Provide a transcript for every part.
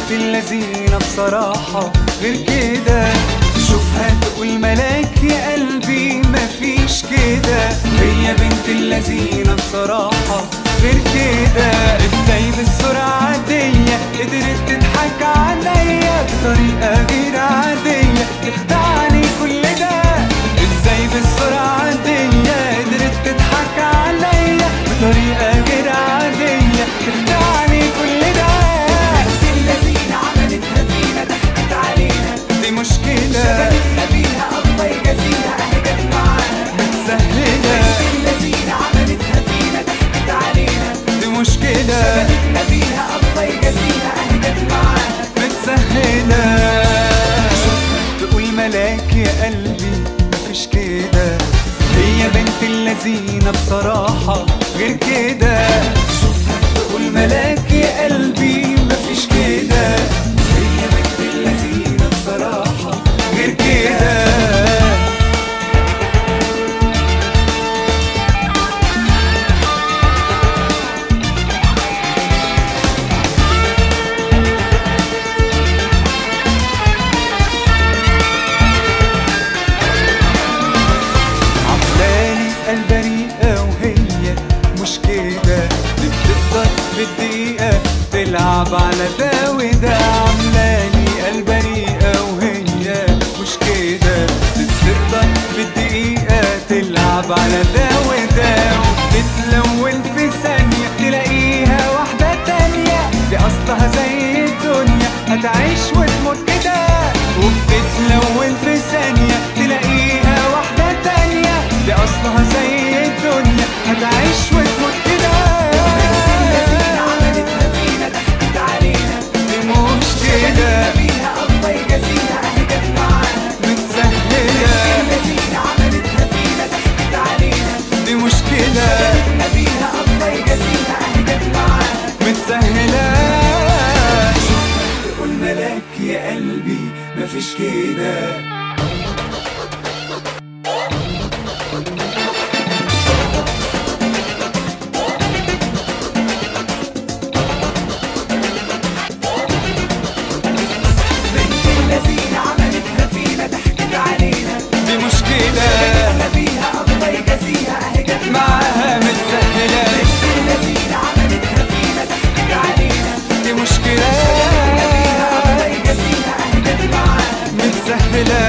بنت اللذينة بصراحة غير كده تشوفها تقول ملاك يا قلبي مفيش كده هي بنت اللذينة بصراحة غير كده ازاي بالسرعة عادية قدرت تضحك عليا بطريقة غير عادية تخدعني كل ده ازاي بالسرعة عادية قدرت تضحك عليا بطريقة غير عادية تخدعني كل ده بنت اللذينة عملتها فينا ضحكت علينا دي مشكلة شبكتنا بيها الله يجازيها اهي جت معانا متسهلة بنت اللذينة عملتها فينا ضحكت علينا دي مشكلة شبكتنا بيها الله يجازيها اهي جت معانا متسهلة تقول ملاك يا قلبي مفيش كده هي بنت اللذينة بصراحة غير كده شوفها تقول ملاك يا قلبي مفيش كده هي بنت اللذينة بصراحة غير كده عملالي البريئة وهي مش كده دي بتقدر بالدقيقة تلعب على ده وده عملالي البريئة وهي مش كده دي بتقدر بالدقيقة تلعب على ده وده وبتتلون في ثانية تلاقيها واحدة تانية دي أصلها زي الدنيا هتعيش وتموت كده وبتتلون في ثانية تلاقيها واحدة تانية دي أصلها زي الدنيا هتعيش وتموت كده اللذينة عملتها فينا ضحكت علينا دي مش كده بيها الله يجازيها اهي جت معانا متسهلة اللذينة عملتها فينا ضحكت علينا دي مشكلة شبكتنا بيها الله يجازيها اهي جت معانا متسهلة تقول ملاك يا قلبي مفيش كده بنت اللذينة عملتها فينا ضحكت علينا دي مشكلة احنا بيها الله يجازيها اهي جت معاها متسهلة بنت اللذينة عملتها فينا ضحكت علينا دي مشكلة بيها الله يجازيها اهي جت معانا متسهلة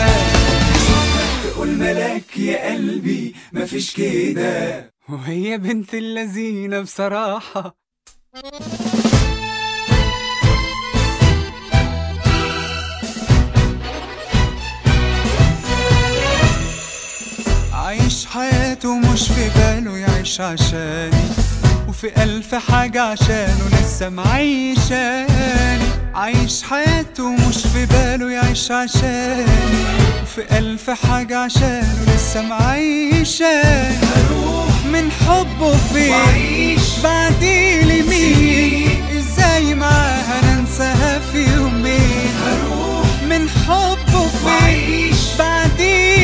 تقول ملاك يا قلبي مفيش كده وهي بنت اللذينة بصراحة عايش حياته مش في باله يعيش عشاني وفي ألف حاجة عشانه لسه معيشاني عايش حياته مش في باله يعيش عشاني وفي ألف حاجة عشانه لسه معيشاني اروح من حبه فيه وأعيش بعدي لمين ازاي معاها ننساها في يومين اروح من حبه فيه وأعيش بعدي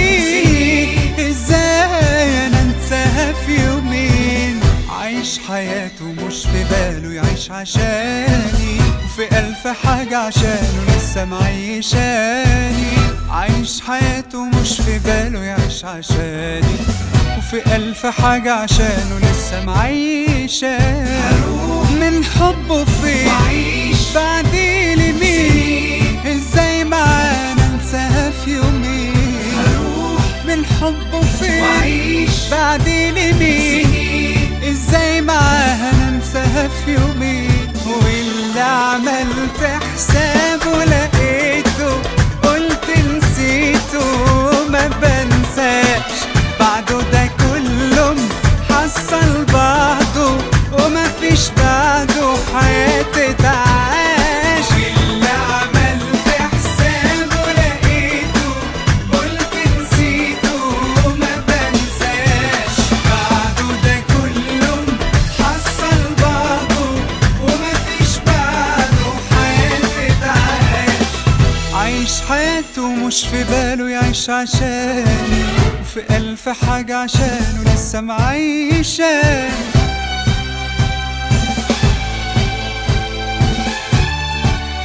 ازاي انا انساها في يومين عايش حياته مش في باله يعيش عشاني وفي ألف حاجة عشانه لسه معيشاني عايش حياته مش في باله يعيش عشاني وفي ألف حاجة عشانه لسه معيشاني من حبه فيه وأعيش بعدي لمين ازاي معانا انساها في يومين اروح من حبه فيه وأعيش بعدي لمين سنين ازاي معاها ننساها في يومين واللي عملت حسابه لقيته قلت نسيته ما بنساش بعده ده كله حصل بعضه وما فيش بعده حياتي تعاش واللي عملت حسابه لقيته قلت نسيته ما بنساش بعده ده كله حصل بعضه وما فيش بعده حياتي تعاش عايش حياته مش في باله يعيش عشاني وفي ألف حاجة عشانه لسه معيشاني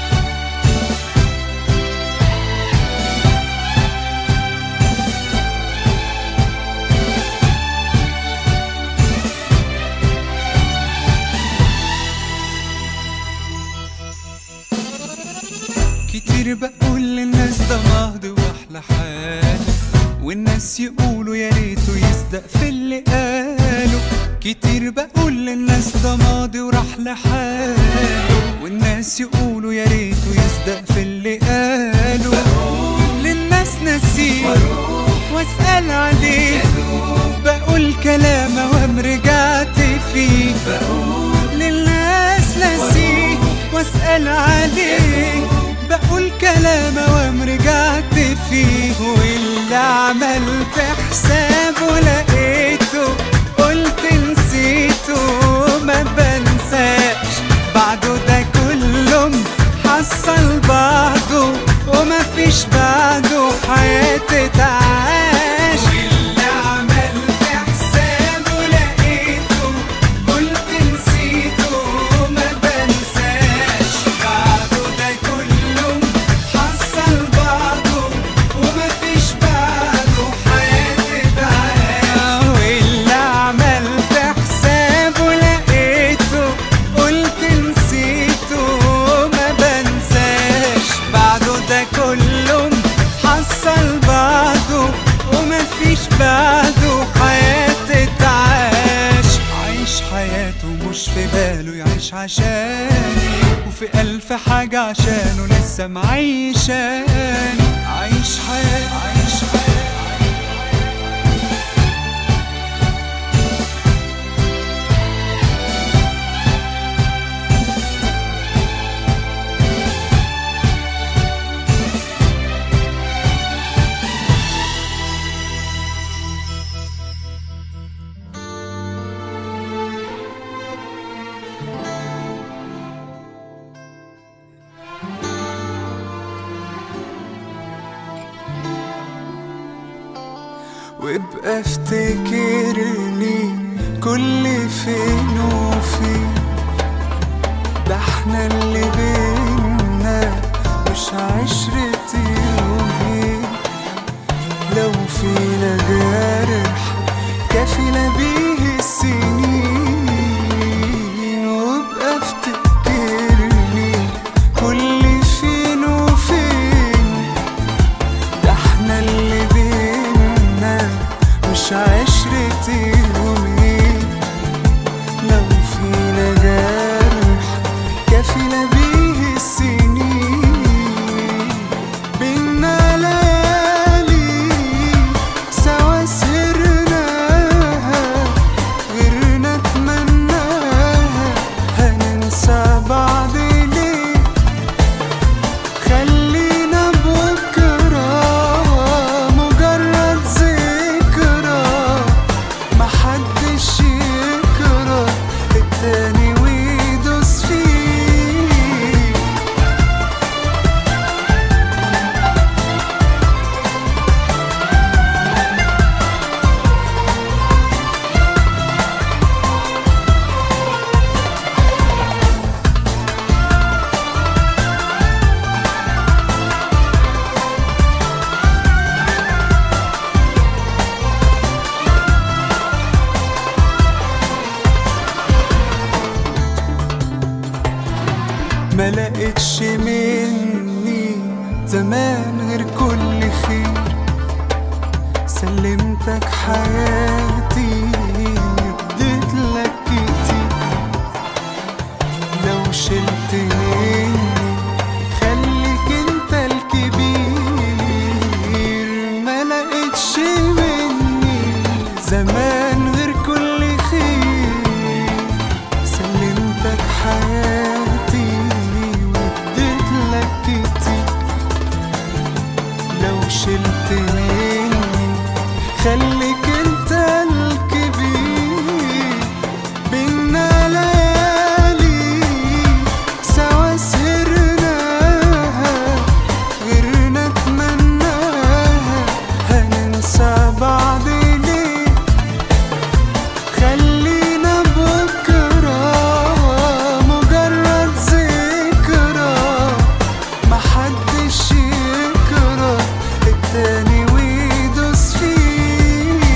كتير بقول للناس ده ماضي واحلى حال والناس يقولوا يا ريته يصدق في اللي قاله كتير بقول للناس ده ماضي وراح لحاله والناس يقولوا يا ريته يصدق في اللي قاله بقول للناس نسيه واسأل عليه بقول كلام وام رجعت فيه بقول للناس نسيه واسأل عليه بقول كلام وام رجعت فيه واللي عملت حسابه لقيته قلت نسيته ما بنساش بعده ده كله حصل بعضه وما فيش بعده حياتي تعاش واللي عملت حسابه لقيته قلت نسيته ما بنساش بعده ده كله حصل بعضه وما فيش بعده حياتي تعاش واللي عملت حسابه لقيته قلت نسيته ما بنساش بعده ده كله حصل بعضه وما فيش بعده حياتي تعاش عايش حياته مش في باله يعيش عشاني وفي ألف حاجة عشانه لسه معيشاني عايش حياة عايش حياة وابقى افتكرني كل فين وفين ده احنا اللي بينا مش عشرة يومين لو فينا جارح كافينا بيه السنين وابقى افتكرني كل فين وفين ده احنا اللي بينا مش عشرة يومين لو فينا جرح كافينا بيه السنين بينا ليالي سوا سرناها غيرنا اتمناها هننسى بعض ليه خلينا بكرة مجرد ذكرى محدش يكره التاني ويدوس فيه ما لقيتش مني زمان غير كل خير سلمتك حياتي اديت لك كتير لو شلت مني خليك انت الكبير ما لقيتش مني زمان غير كل خير سلمتك حياتي واديت لك كتير لو شلت مني خليك انت الكبير بينا ليالي سوا سرناها غيرنا اتمناها هننسى بعض ليه خلينا بكرة مجرد ذكرى محدش يكره التاني ويدوس فيه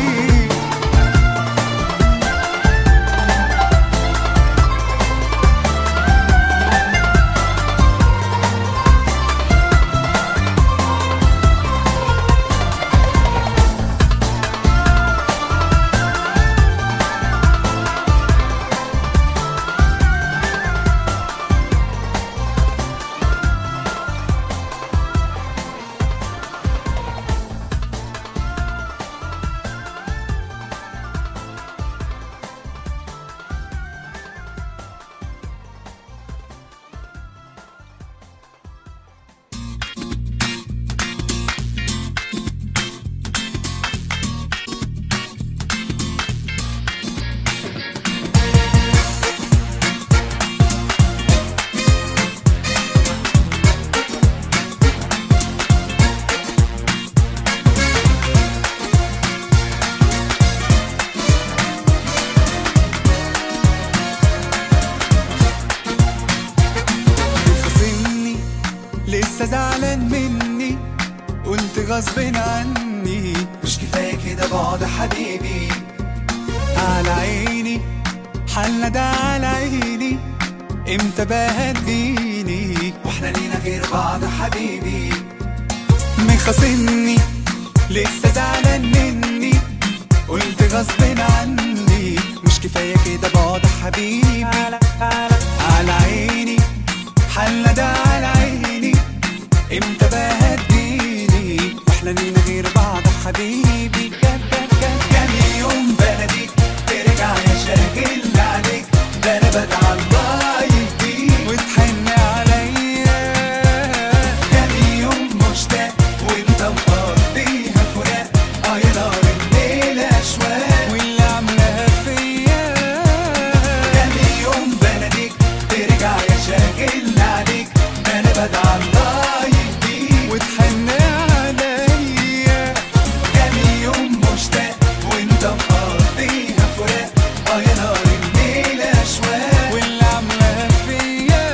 لسه زعلان مني قلت غصب عني مش كفاية كده بعد حبيبي على عيني حالنا ده على عيني امتى بقى هتجيني واحنا لينا غير بعض حبيبي مخاصمني لسه زعلان مني قلت غصب عني مش كفايه كده بعد حبيبي على عيني حالنا ده على عيني امتى بقى هتجيني واحنا لينا غير بعض حبيبي كان كان كان كام يوم بلديك ترجع يا شاغل عليك ده انا بدعى الله يهديك وتحن عليا كام يوم مشتاق وانت مقضيها فراق اه يا نار الليل اشواق واللي عاملاها فيا كام يوم بلديك ترجع يا شاغل عليك ده انا بدعى الله يهديك وتحن عليا كام يوم مشتاق وانت مقضيها فراق اه يا نار الليل اشواق واللي عاملاها فيا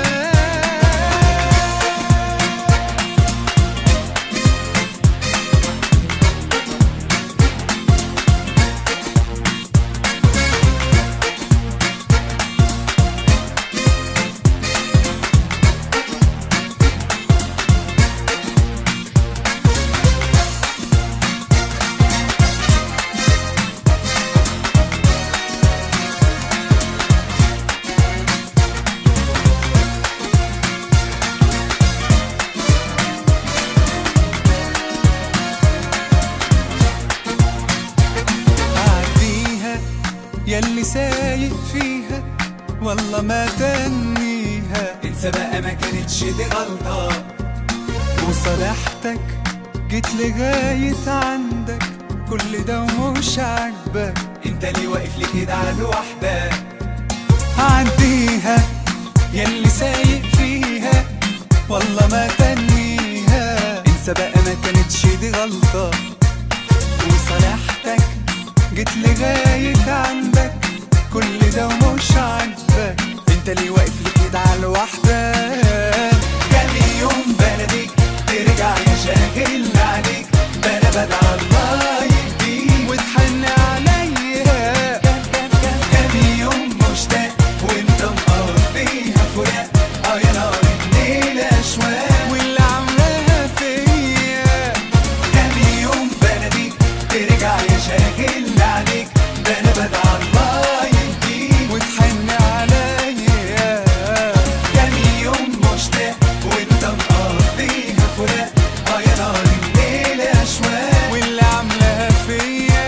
عديها ياللي سايق فيها والله ما تنيها انسى بقى ما كانتش دي غلطة وصالحتك جيت لغاية عندك كل ده ومش عاجبك انت ليه واقف لي كده على الوحدة عديها ياللي سايق فيها والله ما تنيها انسى بقى ما كانتش دي غلطة وصالحتك جيت لغاية عندك كل ده ومش عاجبك انت ليه واقف لي كده على الواحدة كام يوم بلديك ترجع يا شاغل عليك ده انا بدعى الله يهديك وتحن عليا كام يوم مشتاق وانت مقضيها فراق اه يا نار الليل اشواق واللي عاملاها فيا كام يوم بلديك ترجع يا شاغل عليك ده انا بدعى الله يهديك وتحن عليا كام يوم مشتاق وانت مقضيها فراق اه يا نار الليل اشواق واللي عاملاها فيا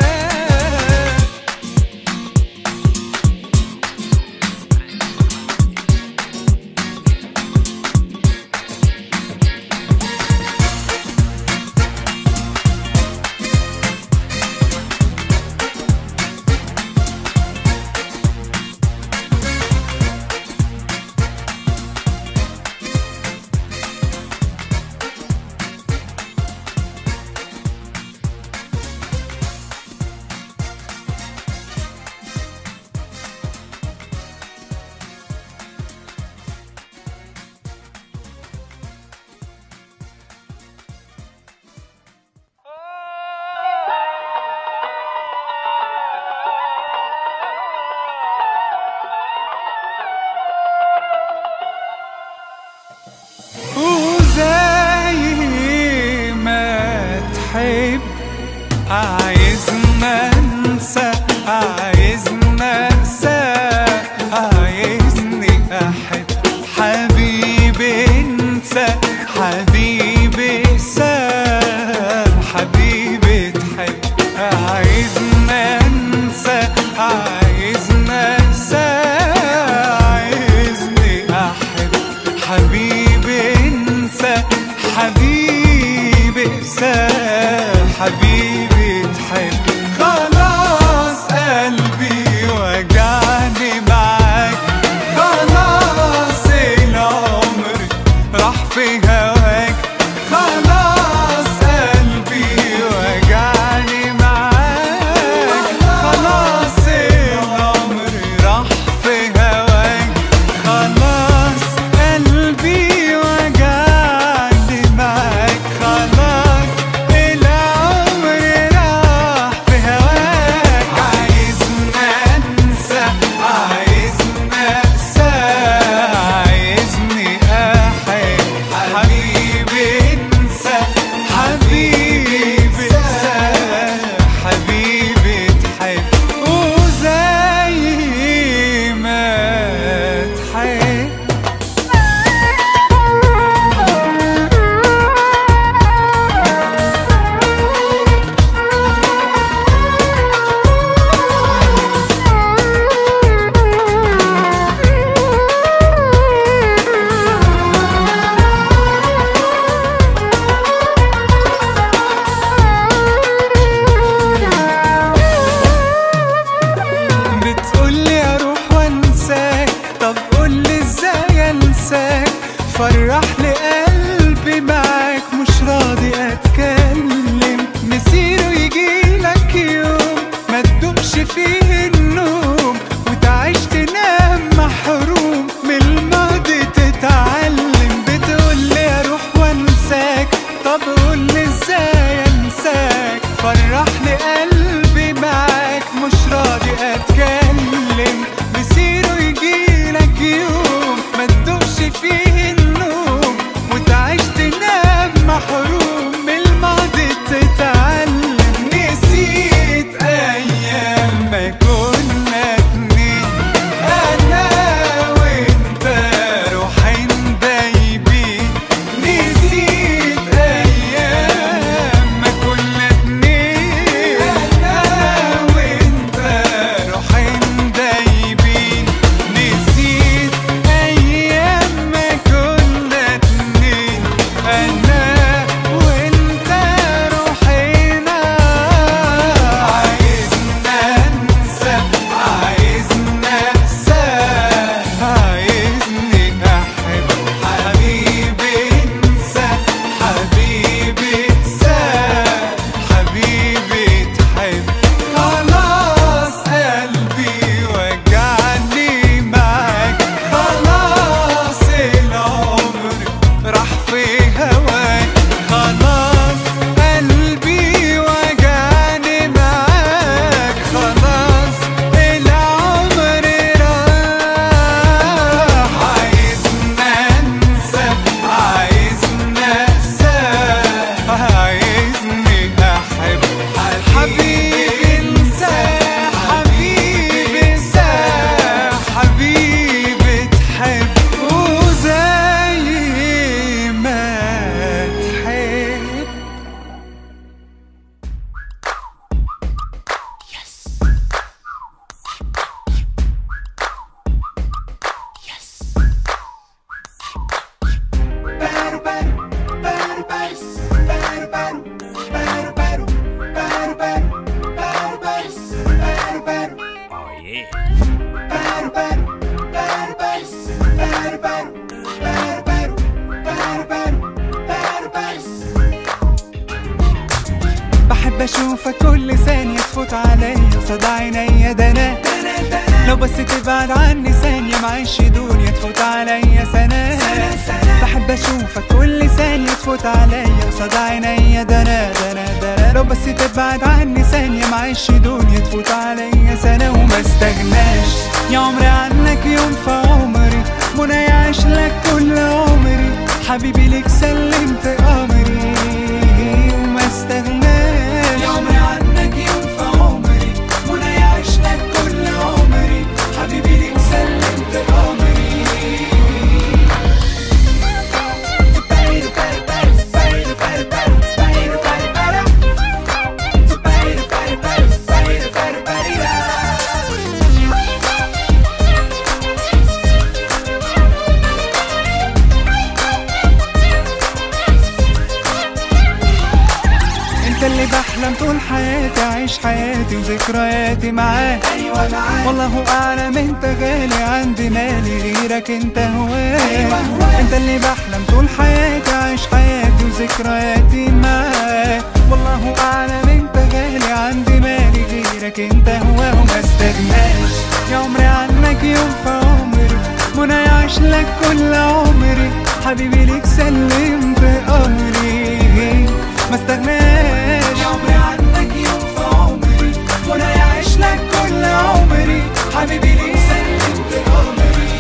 وزي ما تحب عايزنا انسى عايزنا انسى عايزني احب حبيبي انسى حبيبي سام حبيبي تحب عايزنا انسى عايزنا انسى عايزني احب حبيبي انسى حبيبي انسى حبيبي تحب خلاص قلبي وجعني معاك خلاص العمر راح في هواك خلاص قلبي وجعني معاك خلاص العمر راح في هواك خلاص قلبي وجعني راضي اتكلم مسيره يجيلك يوم ما تدومش فيه النوم وتعيش تنام محروم من الماضي تتعلم بتقولي اروح وانساك طب قولي ازاي انساك فرحني قلبي معاك مش راضي اتكلم مسيره يجيلك يوم ما تدومش فيه النوم وتعيش تنام محروم من الماضي تتعلم نسيت ايام ما كنا اتنين انا وانت روحين دايبين نسيت ايام ما كنا اتنين انا وانت روحين دايبين نسيت ايام ما كنا اتنين انا وانت روحنا عايزنا انسى عايزنا انسى عايزني احب حبيبي انسى حبيبي انسى حبيبي تحب خلاص قلبي وجعني معاك خلاص العمر راح في هواك خلاص قلبي وجعني معاك خلاص العمر راح عايزنا انسى عايزنا انسى عايزني احب حبيبي انسى حبيبي انسى حبيبي تحب وزي ما تحب بحب اشوفك كل ثانية تفوت عليا صدى عينيا ده انا لو بس تبعد عني ثانية معيش دنيا تفوت عليا سنة بحب اشوفك كل ثانية تفوت عليا صدى عينيا ده انا ده انا ده انا لو بس تبعد عني ثانية معيش دنيا تفوت عليا سنة وما استغناش يا عمري عنك يوم في عمري منى يعيش لك كل عمري حبيبي ليك سلمت امري وما استغناش يا عمري عنك يوم في عمري منى يعيش لك كل عمري حبيبي ليك سلمت امري انت اللي بحلم طول حياتي اعيش حياتي وذكرياتي معاك ايوه معاك والله اعلم انت غالي عندي مالي غيرك انت هواك أيوة انت اللي بحلم طول حياتي اعيش حياتي وذكرياتي معاك والله اعلم انت غالي عندي مالي غيرك انت هواه وما استغناش يا عمري عنك يوم في عمري منى يعيش لك كل عمري حبيبي ليك سلمت امري ما استغناش يا عمري عنك يوم في عمري وانا يعيش لك كل عمري حبيبي ليك سلمت امري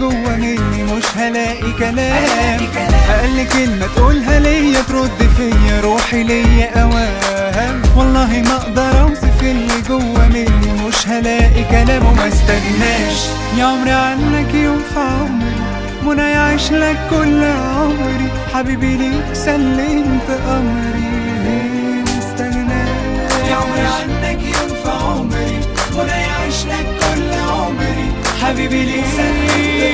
جوه مني مش هلاقي كلام هلاقي كلام. اقل كلمة تقولها ليا ترد فيا روحي ليا اوام والله ما اقدر اوصف اللي جوه مني مش هلاقي كلام وما استغناش يا عمري عنك يوم في عمري منى يعيش لك كل عمري حبيبي ليك سلمت امري ما استغناش يا عمري عنك يوم في عمري منى يعيش لك كل عمري حبيبي ليك سلمت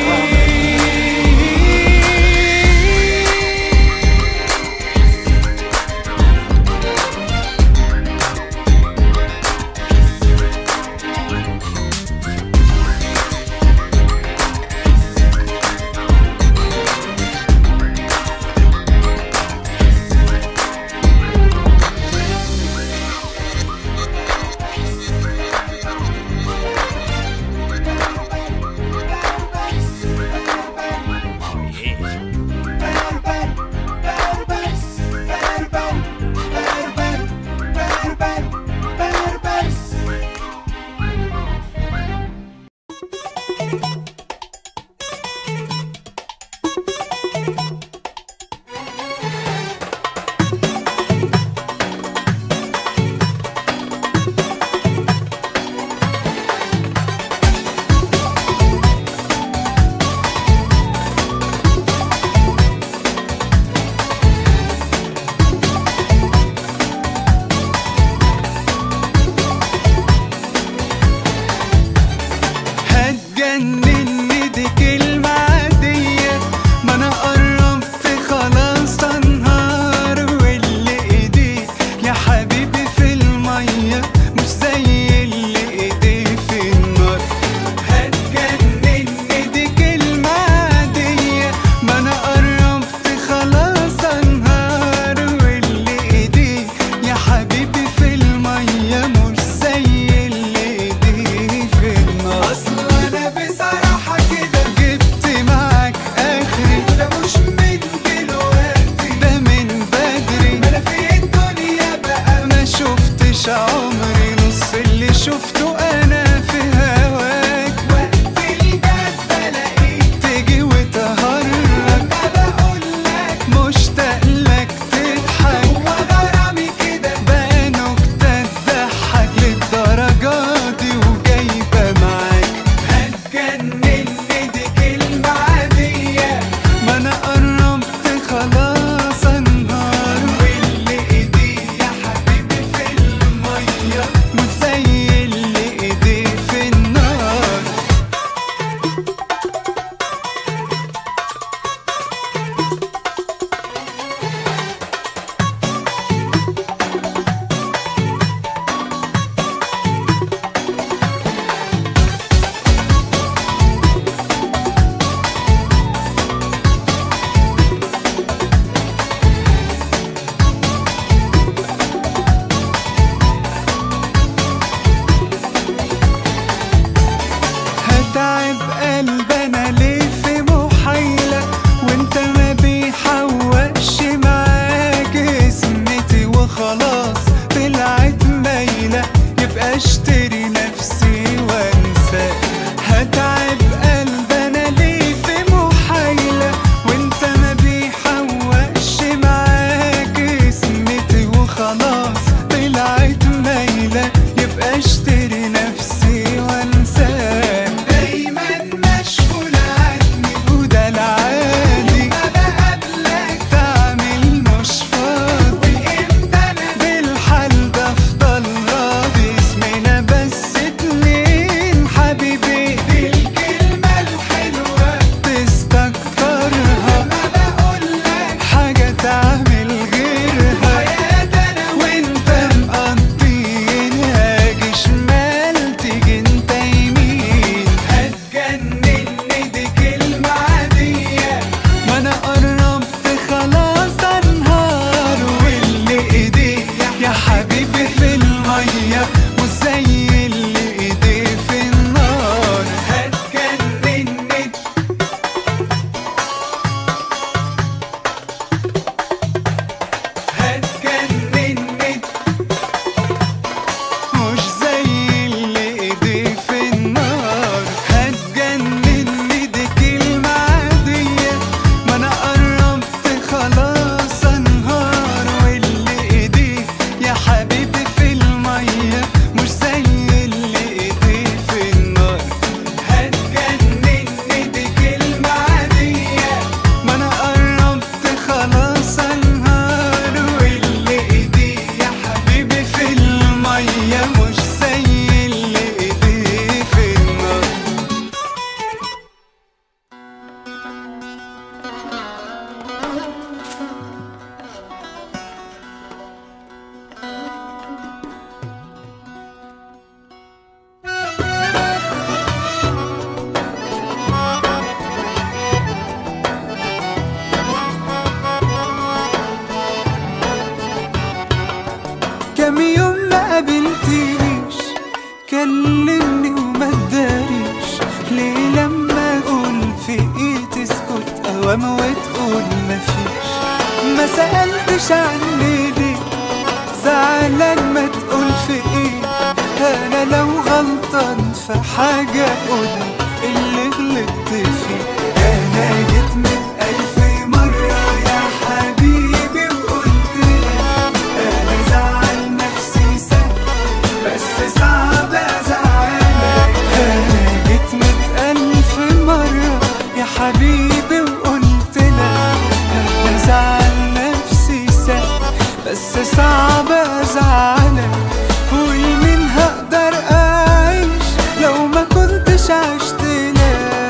دوام وتقول مفيش ما سألتش عني ليه زعلان ما تقول في ايه انا لو غلطان في حاجة قول اللي غلطت فيه انا جيت من الف مرة يا حبيبي وقلت لك انا زعل نفسي سهل بس صعب ازعلك انا جيت مئة الف مرة يا حبيبي وقلت لك انا زعل نفسي سهل بس صعب ازعلك ومين هقدر اعيش لو ما كنتش عشت لك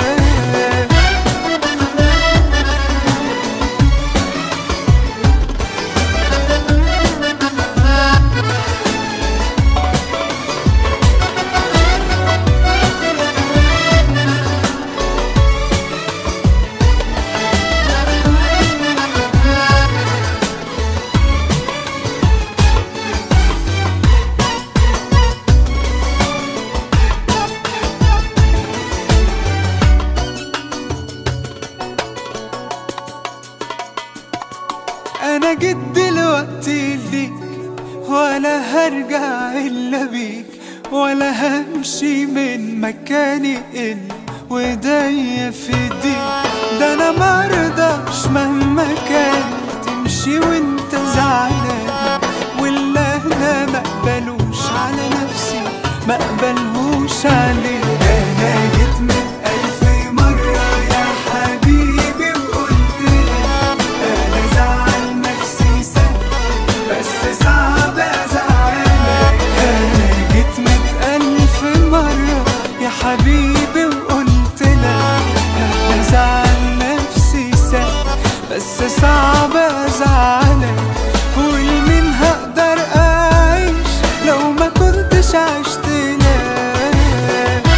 انا جيت دلوقتي ليك ولا هرجع الا بيك ولا همشي من مكاني الا وايديا في ايديك ده انا مرضاش مهما كان تمشي وانت زعلان واللي انا مقبلوش على نفسي مقبلهوش عليك انا جيت من الف مرة يا حبيبي وقلت لك انا زعل نفسي سهل بس صعب ازعلك انا جيت مئة الف مرة يا حبيبي وقلت لك انا زعل نفسي سهل بس صعب ازعلك ولمين هقدر اعيش لو ما كنتش عشت لك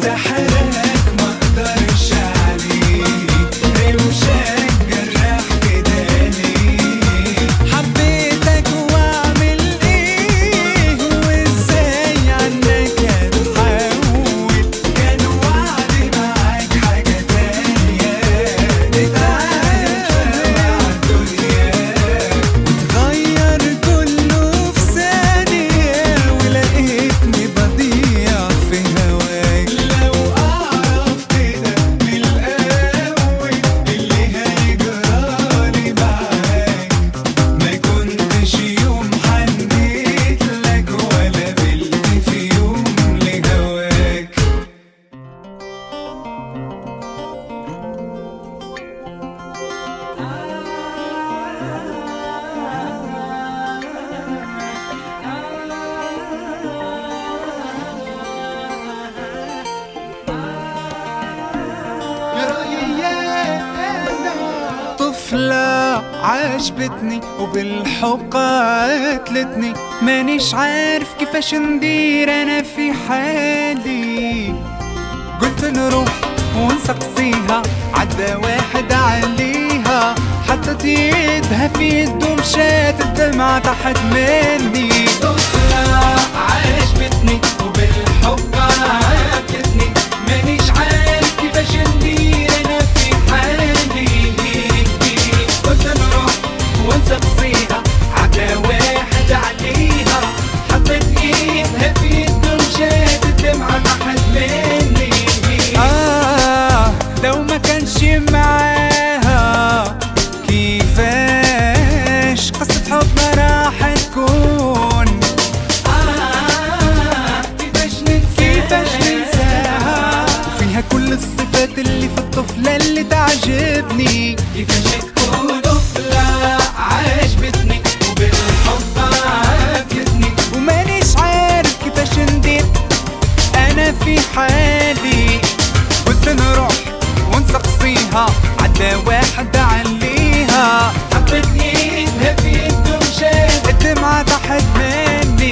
سحرك ما اقدرش عليه روشك جرح كده ليه حبيتك واعمل ايه وازاي عنك اتحول كان وعدي معاك حاجة تانية نتعامل سوا عالدنيا غير كله في ثانية ولقيتني بضيع في هواك لو أعرف كده من الأول اللي هيجرالي معاك ما كنتش يوم حنيت لك ولا بلت في يوم لهواك طفلة عجبتني وبالحب قتلتني مانيش عارف كيفاش ندير انا في حالي قلت نروح ونسقسيها عدى واحد عليها حطت يدها في يده مشات الدمعة تحت مني طفلة عجبتني وبالحب عجبتني مانيش عارف كيفاش ندير انا في حالي كنت نروح ونسقسيها عدا واحد عليها حطيت ايدها في يده مشات الدمعة تحت مني آه لو ما كانش معاها كيفاش قصة حبنا راح تكون آه كيفاش ننساها كيفاش ننساها وفيها كل الصفات اللي في الطفلة اللي تعجبني كيفاش تكون طفلة عجبتني وبالحب عجبتني ومانيش عارف كيفاش ندير انا في حالي قلت نروح ونسقسيها عدى واحد عليها حطيت ايدها في يده مشات الدمعة تحت مني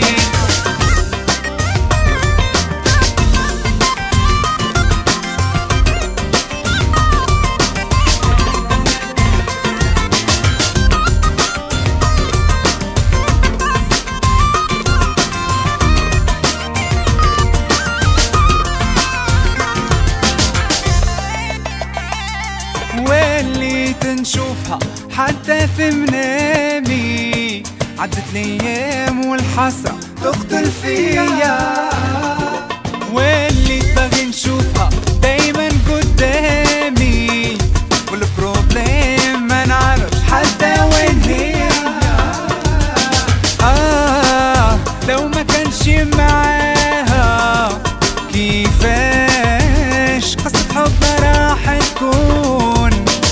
وليت نشوفها حتى في منامي عدت الايام والحسرة تقتل فيا وليت باغي نشوفها دايما قدامي والبروبليم ما نعرفش حتى وين هي آه لو ما كانش معاها كيفاش قصة حبنا راح تكون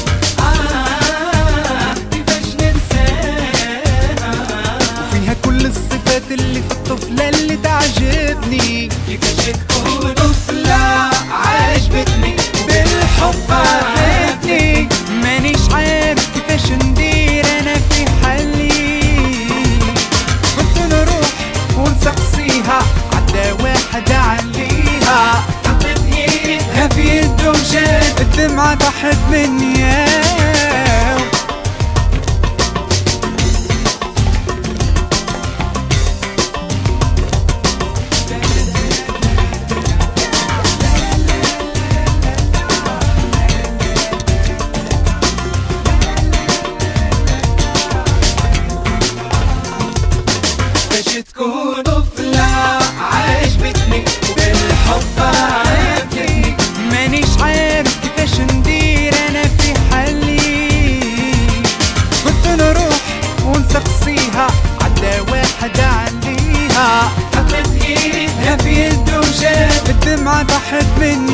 آه كيفاش ننساها فيها كل الصفات اللي في الطفلة اللي تعجبني كيفاش تكون طفلة عجبتني بالحب عجبتني مانيش عارف كيفاش ندير انا في حالي كنت نروح ونسقسيها عدى واحد عليها حطيت ايدها في يده مشات الدمعة تحت مني كيفاش تكون طفلة عجبتني وبالحب عجبتني مانيش عارف كيفاش ندير انا في حالي كنت نروح ونسقسيها عدى واحد عليها حطيت ايدها في يده مشات الدمعة تحت مني